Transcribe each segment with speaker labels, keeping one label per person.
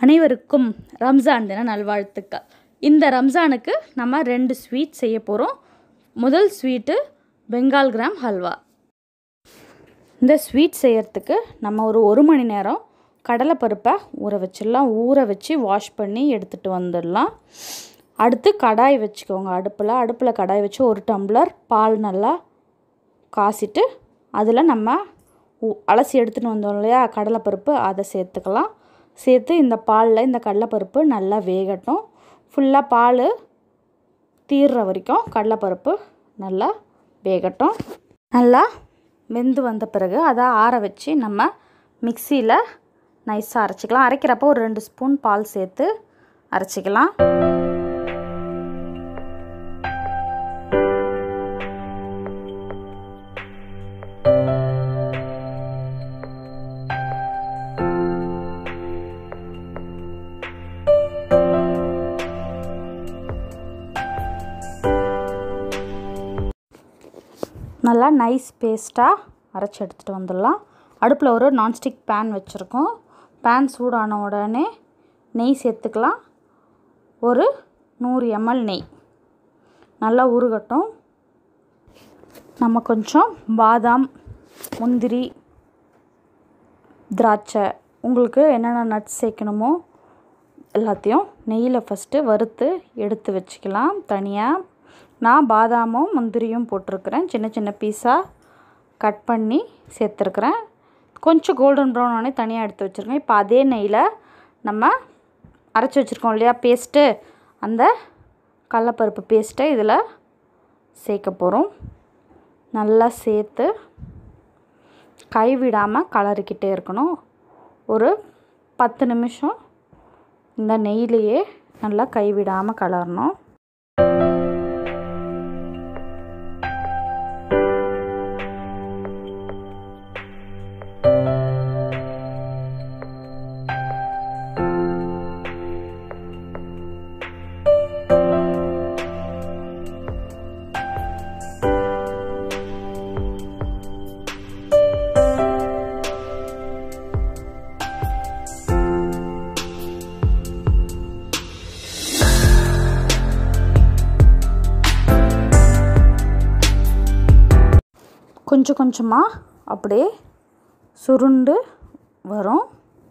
Speaker 1: அனைவருக்கும் ரம்ஜான் தின நல்வாழ்த்துக்கள் இந்த ரம்ஜானுக்கு நம்ம ரெண்டு ஸ்வீட் செய்ய போகிறோம் முதல் ஸ்வீட்டு பெங்கால் கிராம் ஹல்வா இந்த ஸ்வீட் செய்யறதுக்கு நம்ம ஒரு ஒரு மணி நேரம் கடலைப்பருப்பை ஊற வச்சிடலாம் ஊற வச்சு வாஷ் பண்ணி எடுத்துகிட்டு வந்துடலாம் அடுத்து கடாய் வச்சுக்கோங்க அடுப்பில் அடுப்பில் கடாய் வச்சு ஒரு டம்ளர் பால் நல்லா காசிட்டு அதில் நம்ம உ- அலசி எடுத்துகிட்டு வந்தோம் இல்லையா கடலைப்பருப்பு அதை சேர்த்துக்கலாம் சேர்த்து இந்த பாலில் இந்த கடலைப்பருப்பு நல்லா வேகட்டும் ஃபுல்லாக பால் தீர்ற வரைக்கும் கடலைப்பருப்பு நல்லா வேகட்டும் நல்லா வெந்து வந்த பிறகு அதை ஆற வச்சு நம்ம மிக்சியில் நைஸாக அரைச்சிக்கலாம் அரைக்கிறப்போ ஒரு ரெண்டு ஸ்பூன் பால் சேர்த்து அரைச்சிக்கலாம் நல்லா நைஸ் பேஸ்ட்டாக அரைச்சி எடுத்துகிட்டு வந்துடலாம் அடுப்பில் ஒரு நான்ஸ்டிக் பேன் வச்சுருக்கோம் பேன் சூடான உடனே நெய் சேர்த்துக்கலாம் ஒரு நூறு எம்எல் நெய் நல்லா உருகட்டும் நம்ம கொஞ்சம் பாதாம் முந்திரி திராட்சை உங்களுக்கு என்னென்ன நட்ஸ் சேர்க்கணுமோ எல்லாத்தையும் நெய்யில் ஃபஸ்ட்டு வறுத்து எடுத்து வச்சுக்கலாம் தனியாக நான் பாதாமும் முந்திரியும் போட்டிருக்கிறேன் சின்ன சின்ன பீஸாக கட் பண்ணி சேர்த்துருக்குறேன் கொஞ்சம் கோல்டன் ப்ரௌன் ஆனே தனியாக எடுத்து வச்சுருக்கேன் இப்போ அதே நெய்யில் நம்ம அரைச்சி வச்சுருக்கோம் இல்லையா பேஸ்ட்டு அந்த கடலப்பருப்பு பேஸ்ட்டை இதில் சேர்க்க போகிறோம் நல்லா சேர்த்து கைவிடாமல் கலரிக்கிட்டே இருக்கணும் ஒரு பத்து நிமிஷம் இந்த நெய்யிலேயே நல்லா கைவிடாமல் கலரணும் கொஞ்சம் கொஞ்சமாக அப்படியே சுருண்டு வரும்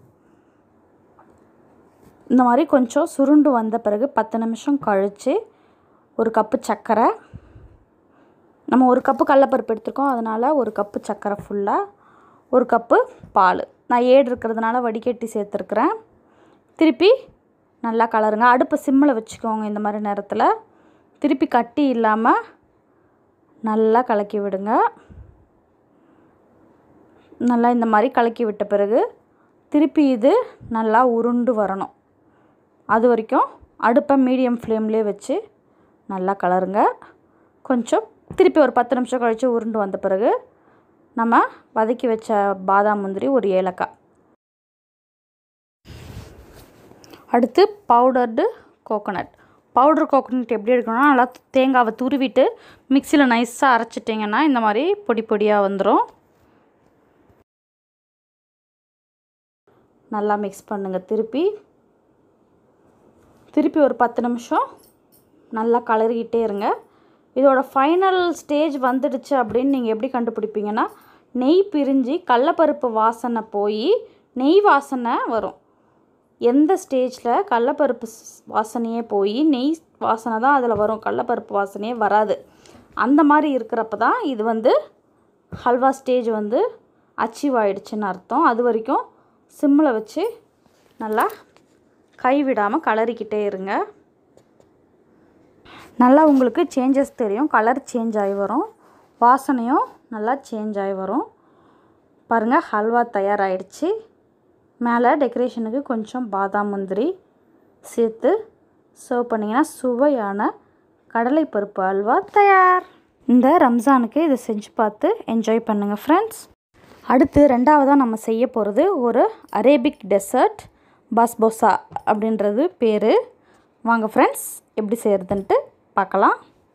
Speaker 1: இந்த மாதிரி கொஞ்சம் சுருண்டு வந்த பிறகு பத்து நிமிஷம் கழித்து ஒரு கப்பு சர்க்கரை நம்ம ஒரு கப்பு கடலப்பருப்பு எடுத்துருக்கோம் அதனால் ஒரு கப்பு சர்க்கரை ஃபுல்லாக ஒரு கப்பு பால் நான் ஏடு இருக்கிறதுனால வடிகட்டி சேர்த்துருக்குறேன் திருப்பி நல்லா கலருங்க அடுப்பை சிம்மில் வச்சுக்கோங்க இந்த மாதிரி நேரத்தில் திருப்பி கட்டி இல்லாமல் நல்லா கலக்கி விடுங்க நல்லா இந்த மாதிரி கலக்கி விட்ட பிறகு திருப்பி இது நல்லா உருண்டு வரணும் அது வரைக்கும் அடுப்பை மீடியம் ஃப்ளேம்லேயே வச்சு நல்லா கலருங்க கொஞ்சம் திருப்பி ஒரு பத்து நிமிஷம் கழித்து உருண்டு வந்த பிறகு நம்ம வதக்கி வச்ச பாதாம் முந்திரி ஒரு ஏலக்காய் அடுத்து பவுடர்டு கோகோனட் பவுடர் கோகோனட் எப்படி எடுக்கணும்னா நல்லா தேங்காவை துருவிட்டு மிக்சியில் நைஸாக அரைச்சிட்டிங்கன்னா இந்த மாதிரி பொடி பொடியாக வந்துடும் நல்லா மிக்ஸ் பண்ணுங்கள் திருப்பி திருப்பி ஒரு பத்து நிமிஷம் நல்லா கலரிக்கிட்டே இருங்க இதோட ஃபைனல் ஸ்டேஜ் வந்துடுச்சு அப்படின்னு நீங்கள் எப்படி கண்டுபிடிப்பீங்கன்னா நெய் பிரிஞ்சு கடலப்பருப்பு வாசனை போய் நெய் வாசனை வரும் எந்த ஸ்டேஜில் கடலப்பருப்பு ஸ்- வாசனையே போய் நெய் வாசனை தான் அதில் வரும் கடலப்பருப்பு வாசனையே வராது அந்த மாதிரி இருக்கிறப்ப தான் இது வந்து ஹல்வா ஸ்டேஜ் வந்து அச்சீவ் ஆயிடுச்சுன்னு அர்த்தம் அது வரைக்கும் சிம்மில் வச்சு நல்லா கைவிடாமல் கலரிக்கிட்டே இருங்க நல்லா உங்களுக்கு சேஞ்சஸ் தெரியும் கலர் சேஞ்ச் ஆகி வரும் வாசனையும் நல்லா சேஞ்ச் ஆகி வரும் பாருங்கள் ஹல்வா தயாராகிடுச்சு மேலே டெக்கரேஷனுக்கு கொஞ்சம் பாதாம் முந்திரி சேர்த்து சர்வ் பண்ணிங்கன்னா சுவையான கடலைப்பருப்பு அல்வா தயார் இந்த ரம்ஜானுக்கு இதை செஞ்சு பார்த்து என்ஜாய் பண்ணுங்கள் ஃப்ரெண்ட்ஸ் அடுத்து ரெண்டாவதாக நம்ம செய்ய போகிறது ஒரு அரேபிக் டெசர்ட் பாஸ்போசா அப்படின்றது பேர் வாங்க ஃப்ரெண்ட்ஸ் எப்படி செய்கிறதுன்ட்டு பார்க்கலாம்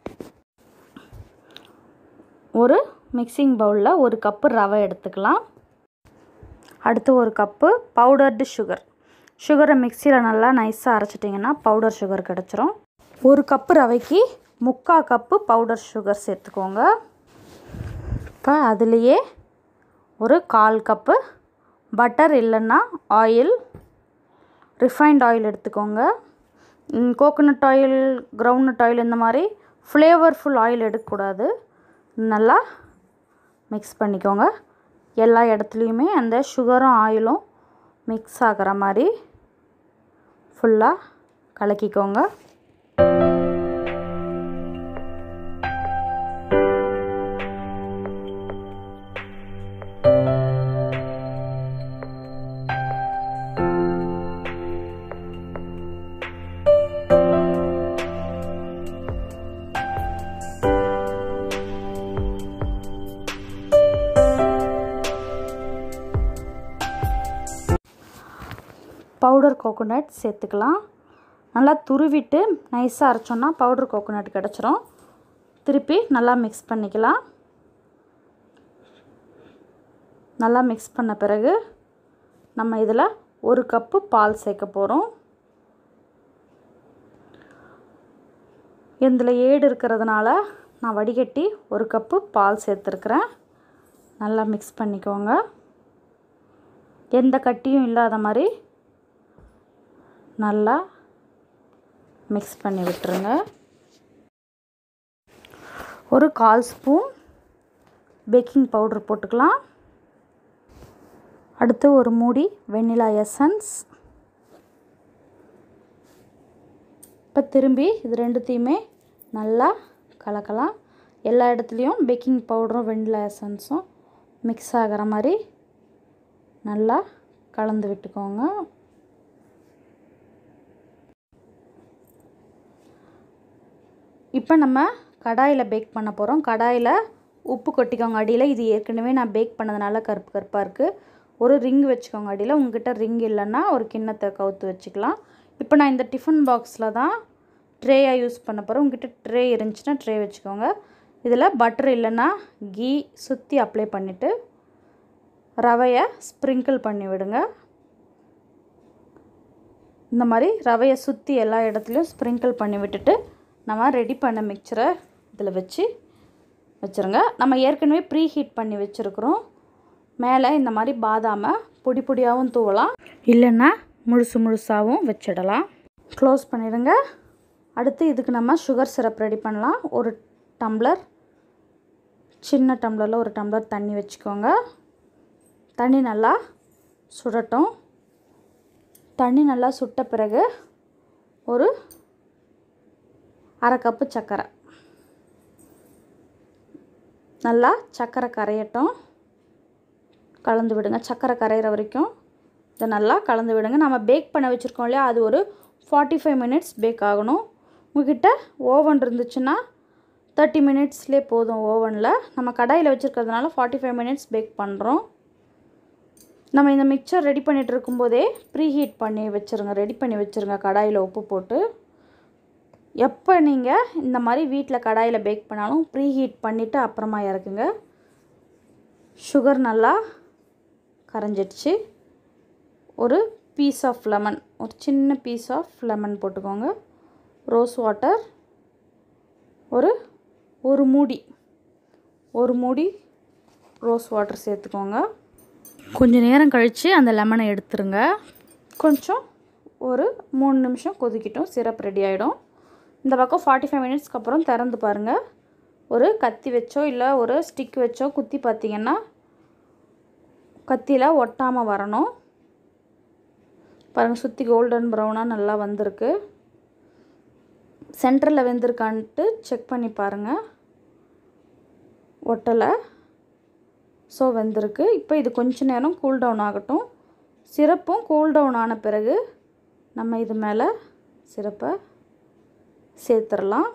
Speaker 1: ஒரு மிக்சிங் பவுலில் ஒரு கப்பு ரவை எடுத்துக்கலாம் அடுத்து ஒரு கப்பு பவுடர்டு சுகர் சுகரை மிக்சியில் நல்லா நைஸாக அரைச்சிட்டிங்கன்னா பவுடர் சுகர் கிடச்சிரும் ஒரு கப்பு ரவைக்கு முக்கால் கப்பு பவுடர் சுகர் சேர்த்துக்கோங்க இப்போ அதுலேயே ஒரு கால் கப்பு பட்டர் இல்லைன்னா ஆயில் ரிஃபைண்ட் ஆயில் எடுத்துக்கோங்க கோகோனட் ஆயில் கிரவுண்ட்நட் ஆயில் இந்த மாதிரி ஃப்ளேவர்ஃபுல் ஆயில் எடுக்கக்கூடாது நல்லா மிக்ஸ் பண்ணிக்கோங்க எல்லா இடத்துலையுமே அந்த சுகரும் ஆயிலும் மிக்ஸ் ஆகிற மாதிரி ஃபுல்லாக கலக்கிக்கோங்க பவுடர் கோகோனட் சேர்த்துக்கலாம் நல்லா துருவிட்டு நைஸாக அரைச்சோன்னா பவுடர் கோகோனட் கிடச்சிரும் திருப்பி நல்லா மிக்ஸ் பண்ணிக்கலாம் நல்லா மிக்ஸ் பண்ண பிறகு நம்ம இதில் ஒரு கப்பு பால் சேர்க்க போகிறோம் இதில் ஏடு இருக்கிறதுனால நான் வடிகட்டி ஒரு கப்பு பால் சேர்த்துருக்குறேன் நல்லா மிக்ஸ் பண்ணிக்கோங்க எந்த கட்டியும் இல்லாத மாதிரி நல்லா மிக்ஸ் பண்ணி விட்டுருங்க ஒரு கால் ஸ்பூன் பேக்கிங் பவுடர் போட்டுக்கலாம் அடுத்து ஒரு மூடி வெண்ணிலா எசன்ஸ் இப்போ திரும்பி இது ரெண்டுத்தையுமே நல்லா கலக்கலாம் எல்லா இடத்துலையும் பேக்கிங் பவுடரும் வெண்ணிலா எசன்ஸும் மிக்ஸ் ஆகிற மாதிரி நல்லா கலந்து விட்டுக்கோங்க இப்போ நம்ம கடாயில் பேக் பண்ண போகிறோம் கடாயில் உப்பு கொட்டிக்கோங்க அடியில் இது ஏற்கனவே நான் பேக் பண்ணதுனால கருப்பு கருப்பாக இருக்குது ஒரு ரிங் வச்சுக்கோங்க அடியில் உங்ககிட்ட ரிங் இல்லைன்னா ஒரு கிண்ணத்தை கவுத்து வச்சுக்கலாம் இப்போ நான் இந்த டிஃபன் பாக்ஸில் தான் ட்ரேயாக யூஸ் பண்ண போகிறேன் உங்ககிட்ட ட்ரே இருந்துச்சுன்னா ட்ரே வச்சுக்கோங்க இதில் பட்டர் இல்லைன்னா கீ சுற்றி அப்ளை பண்ணிவிட்டு ரவையை ஸ்ப்ரிங்கிள் பண்ணி விடுங்க இந்த மாதிரி ரவையை சுற்றி எல்லா இடத்துலையும் ஸ்ப்ரிங்கிள் பண்ணி விட்டுட்டு நம்ம ரெடி பண்ண மிக்சரை இதில் வச்சு வச்சுருங்க நம்ம ஏற்கனவே ப்ரீ ஹீட் பண்ணி வச்சுருக்குறோம் மேலே இந்த மாதிரி பாதாமை பொடி பொடியாகவும் தூவலாம் இல்லைன்னா முழுசு முழுசாகவும் வச்சிடலாம் க்ளோஸ் பண்ணிடுங்க அடுத்து இதுக்கு நம்ம சுகர் சிரப் ரெடி பண்ணலாம் ஒரு டம்ளர் சின்ன டம்ளரில் ஒரு டம்ளர் தண்ணி வச்சுக்கோங்க தண்ணி நல்லா சுடட்டும் தண்ணி நல்லா சுட்ட பிறகு ஒரு அரை கப்பு சர்க்கரை நல்லா சர்க்கரை கரையட்டும் கலந்து விடுங்க சர்க்கரை கரையிற வரைக்கும் இதை நல்லா கலந்து விடுங்க நம்ம பேக் பண்ண வச்சுருக்கோம் இல்லையா அது ஒரு ஃபார்ட்டி ஃபைவ் மினிட்ஸ் பேக் ஆகணும் உங்ககிட்ட ஓவன் இருந்துச்சுன்னா தேர்ட்டி மினிட்ஸ்லேயே போதும் ஓவனில் நம்ம கடாயில் வச்சுருக்கிறதுனால ஃபார்ட்டி ஃபைவ் மினிட்ஸ் பேக் பண்ணுறோம் நம்ம இந்த மிக்சர் ரெடி பண்ணிகிட்டு இருக்கும்போதே ப்ரீ ஹீட் பண்ணி வச்சுருங்க ரெடி பண்ணி வச்சுருங்க கடாயில் உப்பு போட்டு எப்போ நீங்கள் இந்த மாதிரி வீட்டில் கடாயில் பேக் பண்ணாலும் ப்ரீ ஹீட் பண்ணிவிட்டு அப்புறமா இறக்குங்க சுகர் நல்லா கரைஞ்சிடுச்சு ஒரு பீஸ் ஆஃப் லெமன் ஒரு சின்ன பீஸ் ஆஃப் லெமன் போட்டுக்கோங்க ரோஸ் வாட்டர் ஒரு ஒரு மூடி ஒரு மூடி ரோஸ் வாட்டர் சேர்த்துக்கோங்க கொஞ்சம் நேரம் கழித்து அந்த லெமனை எடுத்துருங்க கொஞ்சம் ஒரு மூணு நிமிஷம் கொதிக்கிட்டோம் சிரப் ரெடி ஆகிடும் இந்த பக்கம் ஃபார்ட்டி ஃபைவ் மினிட்ஸ்க்கு அப்புறம் திறந்து பாருங்கள் ஒரு கத்தி வச்சோ இல்லை ஒரு ஸ்டிக் வச்சோ குத்தி பார்த்தீங்கன்னா கத்தியில் ஒட்டாமல் வரணும் பாருங்கள் சுற்றி கோல்டன் ப்ரௌனாக நல்லா வந்திருக்கு சென்டரில் வெந்திருக்கான்ட்டு செக் பண்ணி பாருங்கள் ஒட்டலை ஸோ வெந்திருக்கு இப்போ இது கொஞ்ச நேரம் கூல் டவுன் ஆகட்டும் சிரப்பும் கூல் டவுன் ஆன பிறகு நம்ம இது மேலே சிரப்பை சேர்த்துடலாம்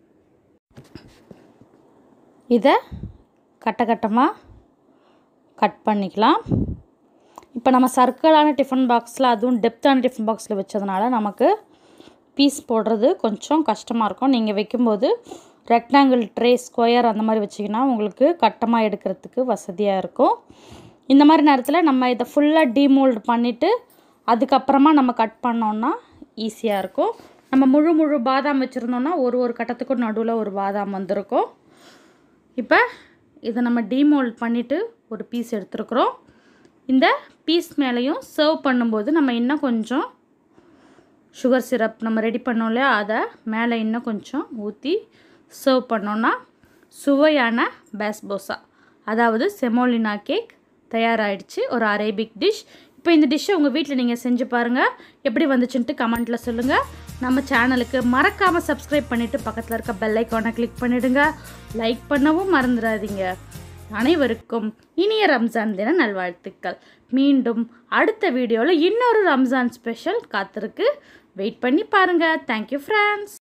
Speaker 1: இதை கட்ட கட்டமாக கட் பண்ணிக்கலாம் இப்போ நம்ம சர்க்கிளான டிஃபன் பாக்ஸில் அதுவும் டெப்த்தான டிஃபன் பாக்ஸில் வச்சதுனால நமக்கு பீஸ் போடுறது கொஞ்சம் கஷ்டமாக இருக்கும் நீங்கள் வைக்கும்போது ரெக்டாங்கிள் ட்ரே ஸ்கொயர் அந்த மாதிரி வச்சிங்கன்னா உங்களுக்கு கட்டமாக எடுக்கிறதுக்கு வசதியாக இருக்கும் இந்த மாதிரி நேரத்தில் நம்ம இதை ஃபுல்லாக டீமோல்டு பண்ணிவிட்டு அதுக்கப்புறமா நம்ம கட் பண்ணோன்னா ஈஸியாக இருக்கும் நம்ம முழு முழு பாதாம் வச்சுருந்தோன்னா ஒரு ஒரு கட்டத்துக்கும் நடுவில் ஒரு பாதாம் வந்திருக்கும் இப்போ இதை நம்ம டீமோல்ட் பண்ணிவிட்டு ஒரு பீஸ் எடுத்துருக்குறோம் இந்த பீஸ் மேலேயும் சர்வ் பண்ணும்போது நம்ம இன்னும் கொஞ்சம் சுகர் சிரப் நம்ம ரெடி பண்ணோம் இல்லையா அதை மேலே இன்னும் கொஞ்சம் ஊற்றி சர்வ் பண்ணோன்னா சுவையான பேஸ்போசா அதாவது செமோலினா கேக் தயாராகிடுச்சு ஒரு அரேபிக் டிஷ் இப்போ இந்த டிஷ்ஷை உங்கள் வீட்டில் நீங்கள் செஞ்சு பாருங்கள் எப்படி வந்துச்சுன்ட்டு கமெண்ட்டில் சொல்லுங்கள் நம்ம சேனலுக்கு மறக்காமல் சப்ஸ்கிரைப் பண்ணிவிட்டு பக்கத்தில் இருக்க பெல் ஐக்கானை கிளிக் பண்ணிவிடுங்க லைக் பண்ணவும் மறந்துடாதீங்க அனைவருக்கும் இனிய ரம்ஜான் தின நல்வாழ்த்துக்கள் மீண்டும் அடுத்த வீடியோவில் இன்னொரு ரம்ஜான் ஸ்பெஷல் காத்திருக்கு வெயிட் பண்ணி பாருங்கள் தேங்க்யூ ஃப்ரெண்ட்ஸ்